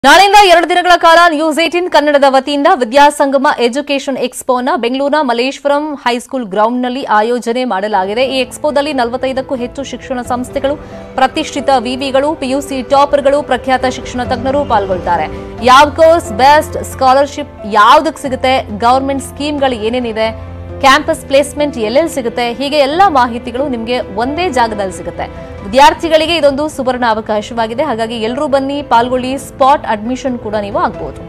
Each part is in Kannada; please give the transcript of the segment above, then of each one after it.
ನಾಳೆಯಿಂದ ಎರಡು ದಿನಗಳ ಕಾಲ ನ್ಯೂಸ್ ಏಟೀನ್ ಕನ್ನಡದ ವತಿಯಿಂದ ವಿದ್ಯಾಸಂಗಮ ಎಜುಕೇಷನ್ ಎಕ್ಸ್ಪೋನ ಬೆಂಗಳೂರಿನ ಮಲೇಶ್ವರಂ ಹೈಸ್ಕೂಲ್ ಗ್ರೌಂಡ್ನಲ್ಲಿ ಆಯೋಜನೆ ಮಾಡಲಾಗಿದೆ ಈ ಎಕ್ಸ್ಪೋದಲ್ಲಿ ನಲವತ್ತೈದಕ್ಕೂ ಹೆಚ್ಚು ಶಿಕ್ಷಣ ಸಂಸ್ಥೆಗಳು ಪ್ರತಿಷ್ಠಿತ ವಿವಿಗಳು ಪಿಯುಸಿ ಟಾಪರ್ಗಳು ಪ್ರಖ್ಯಾತ ಶಿಕ್ಷಣ ತಜ್ಞರು ಪಾಲ್ಗೊಳ್ತಾರೆ ಯಾವ ಕೋರ್ಸ್ ಬೆಸ್ಟ್ ಸ್ಕಾಲರ್ಶಿಪ್ ಯಾವ್ದಕ್ಕೆ ಸಿಗುತ್ತೆ ಗವರ್ಮೆಂಟ್ ಸ್ಕೀಮ್ಗಳು ಏನೇನಿದೆ ಕ್ಯಾಂಪಸ್ ಪ್ಲೇಸ್ಮೆಂಟ್ ಎಲ್ಲೆಲ್ಲಿ ಸಿಗುತ್ತೆ ಹೀಗೆ ಎಲ್ಲ ಮಾಹಿತಿಗಳು ನಿಮಗೆ ಒಂದೇ ಜಾಗದಲ್ಲಿ ಸಿಗುತ್ತೆ ವಿದ್ಯಾರ್ಥಿಗಳಿಗೆ ಇದೊಂದು ಸುವರ್ಣ ಅವಕಾಶವಾಗಿದೆ ಹಾಗಾಗಿ ಎಲ್ಲರೂ ಬನ್ನಿ ಪಾಲ್ಗೊಳ್ಳಿ ಸ್ಪಾಟ್ ಅಡ್ಮಿಷನ್ ಕೂಡ ನೀವು ಆಗ್ಬೋದು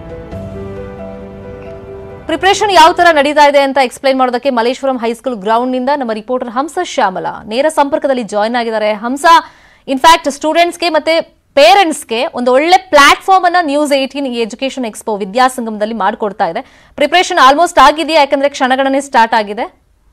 ಪ್ರಿಪರೇಷನ್ ಯಾವ ತರ ನಡೀತಾ ಇದೆ ಅಂತ ಎಕ್ಸ್ಪ್ಲೈನ್ ಮಾಡೋದಕ್ಕೆ ಮಲೇಶ್ವರಂ ಹೈಸ್ಕೂಲ್ ಗ್ರೌಂಡ್ ನಿಂದ ನಮ್ಮ ರಿಪೋರ್ಟರ್ ಹಂಸ ಶ್ಯಾಮಲ ನೇರ ಸಂಪರ್ಕದಲ್ಲಿ ಜಾಯ್ನ್ ಆಗಿದ್ದಾರೆ ಹಂಸ ಇನ್ಫ್ಯಾಕ್ಟ್ ಸ್ಟೂಡೆಂಟ್ಸ್ಗೆ ಮತ್ತೆ ಪೇರೆಂಟ್ಸ್ಗೆ ಒಂದು ಒಳ್ಳೆ ಪ್ಲಾಟ್ಫಾರ್ಮ್ ಅನ್ನ ನ್ಯೂಸ್ ಏಟೀನ್ ಈ ಎಜುಕೇಶನ್ ಎಕ್ಸ್ಪೋ ವಿದ್ಯಾಸಂಗಮದಲ್ಲಿ ಮಾಡಿಕೊಡ್ತಾ ಇದೆ ಪ್ರಿಪರೇಷನ್ ಆಲ್ಮೋಸ್ಟ್ ಆಗಿದೆಯಾ ಯಾಕಂದ್ರೆ ಕ್ಷಣಗಣನೆ ಸ್ಟಾರ್ಟ್ ಆಗಿದೆ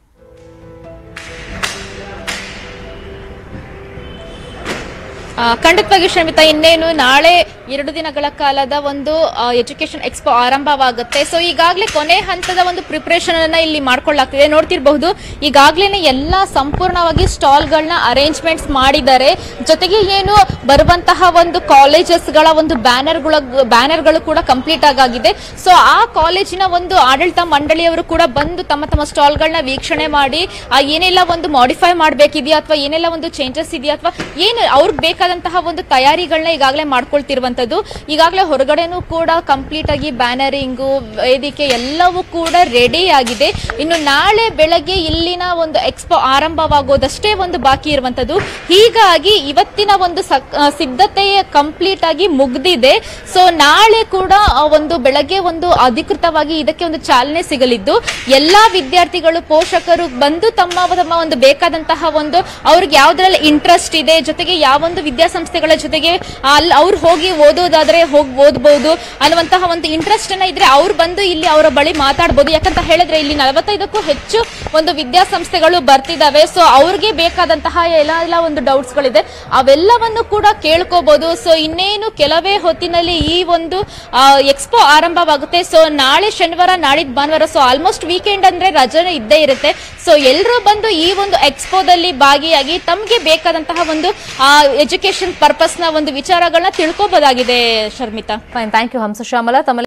ಆ, ಖಂಡಿತವಾಗಿ ಶ್ರಮಿತಾ ಇನ್ನೇನು ನಾಳೆ ಎರಡು ದಿನಗಳ ಕಾಲದ ಒಂದು ಎಜುಕೇಶನ್ ಎಕ್ಸ್ಪೋ ಆರಂಭವಾಗುತ್ತೆ ಸೊ ಈಗಾಗಲೇ ಕೊನೆ ಹಂತದ ಒಂದು ಪ್ರಿಪರೇಷನ್ ಅನ್ನ ಇಲ್ಲಿ ಮಾಡ್ಕೊಳ್ಳಾಗ್ತಿದೆ ನೋಡ್ತಿರಬಹುದು ಈಗಾಗಲೇ ಎಲ್ಲ ಸಂಪೂರ್ಣವಾಗಿ ಸ್ಟಾಲ್ಗಳನ್ನ ಅರೇಂಜ್ಮೆಂಟ್ಸ್ ಮಾಡಿದ್ದಾರೆ ಜೊತೆಗೆ ಏನು ಬರುವಂತಹ ಒಂದು ಕಾಲೇಜಸ್ಗಳ ಒಂದು ಬ್ಯಾನರ್ಗಳ ಬ್ಯಾನರ್ಗಳು ಕೂಡ ಕಂಪ್ಲೀಟ್ ಆಗಿದೆ ಸೊ ಆ ಕಾಲೇಜಿನ ಒಂದು ಆಡಳಿತ ಮಂಡಳಿಯವರು ಕೂಡ ಬಂದು ತಮ್ಮ ತಮ್ಮ ಸ್ಟಾಲ್ಗಳನ್ನ ವೀಕ್ಷಣೆ ಮಾಡಿ ಆ ಏನೆಲ್ಲ ಒಂದು ಮಾಡಿಫೈ ಮಾಡಬೇಕಿದೆಯಾ ಅಥವಾ ಏನೆಲ್ಲ ಒಂದು ಚೇಂಜಸ್ ಇದೆಯಾ ಅಥವಾ ಏನು ಅವ್ರಿಗೆ ಬೇಕಾದಂತಹ ಒಂದು ತಯಾರಿಗಳನ್ನ ಈಗಾಗಲೇ ಮಾಡ್ಕೊಳ್ತಿರುವಂತದ್ದು ಈಗಾಗಲೇ ಹೊರಗಡೆನೂ ಕೂಡ ಕಂಪ್ಲೀಟ್ ಆಗಿ ಬ್ಯಾನರಿಂಗು ವೇದಿಕೆ ಎಲ್ಲವೂ ಕೂಡ ರೆಡಿ ಆಗಿದೆ ಇನ್ನು ನಾಳೆ ಬೆಳಗ್ಗೆ ಇಲ್ಲಿನ ಒಂದು ಎಕ್ಸ್ಪೋ ಆರಂಭವಾಗೋದಷ್ಟೇ ಒಂದು ಬಾಕಿ ಇರುವಂತದ್ದು ಹೀಗಾಗಿ ಇವತ್ತಿನ ಒಂದು ಸಕ್- ಆ, ಸಿದ್ಧತೆ ಕಂಪ್ಲೀಟ್ ಆಗಿ ಮುಗ್ದಿದೆ ಸೊ ನಾಳೆ ಕೂಡ ಆ, ಒಂದು ಬೆಳಗ್ಗೆ ಒಂದು ಅಧಿಕೃತವಾಗಿ ಇದಕ್ಕೆ ಒಂದು ಚಾಲನೆ ಸಿಗಲಿದ್ದು ಎಲ್ಲಾ ವಿದ್ಯಾರ್ಥಿಗಳು ಪೋಷಕರು ಬಂದು ತಮ್ಮ ತಮ್ಮ ಒಂದು ಬೇಕಾದಂತಹ ಒಂದು ಅವ್ರಿಗೆ ಯಾವ್ದ್ರಲ್ಲಿ ಇಂಟ್ರೆಸ್ಟ್ ಇದೆ ಜೊತೆಗೆ ಯಾವೊಂದು ವಿದ್ಯಾಸಂಸ್ಥೆಗಳ ಜೊತೆಗೆ ಅಲ್ಲಿ ಅವ್ರು ಹೋಗಿ ಓದೋದಾದ್ರೆ ಹೋಗಿ ಓದ್ಬೋದು ಅನ್ನುವಂತಹ ಒಂದು ಇಂಟ್ರೆಸ್ಟ್ ಅನ್ನ ಇದ್ರೆ ಅವ್ರು ಬಂದು ಇಲ್ಲಿ ಅವರ ಬಳಿ ಮಾತಾಡ್ಬೋದು ಯಾಕಂತ ಹೇಳಿದ್ರೆ ಇಲ್ಲಿ ನಲವತ್ತೈದಕ್ಕೂ ಹೆಚ್ಚು ಒಂದು ವಿದ್ಯಾಸಂಸ್ಥೆಗಳು ಬರ್ತಿದಾವೆ ಸೊ ಅವ್ರಿಗೆ ಬೇಕಾದಂತಹ ಎಲ್ಲ ಎಲ್ಲ ಒಂದು ಡೌಟ್ಸ್ ಗಳಿದೆ ಅವೆಲ್ಲವನ್ನು ಕೂಡ ಕೇಳ್ಕೋಬಹುದು ಸೊ ಇನ್ನೇನು ಕೆಲವೇ ಹೊತ್ತಿನಲ್ಲಿ ಈ ಒಂದು ಎಕ್ಸ್ಪೋ ಆರಂಭವಾಗುತ್ತೆ ಸೊ ನಾಳೆ ಶನಿವಾರ ನಾಳಿದ್ ಭಾನುವಾರ ಸೊ ಆಲ್ಮೋಸ್ಟ್ ವೀಕೆಂಡ್ ಅಂದ್ರೆ ರಜನೆ ಇದ್ದೇ ಇರುತ್ತೆ ಸೊ ಎಲ್ಲರೂ ಬಂದು ಈ ಒಂದು ಎಕ್ಸ್ಪೋದಲ್ಲಿ ಭಾಗಿಯಾಗಿ ತಮಗೆ ಬೇಕಾದಂತಹ ಒಂದು ಎಜುಕೇಶನ್ ಪರ್ಪಸ್ ನ ಒಂದು ವಿಚಾರಗಳನ್ನ ತಿಳ್ಕೊಬೋದಾಗಿದೆ Sharmita fine thank you Hamsa Shyamala ತಮ್ಮ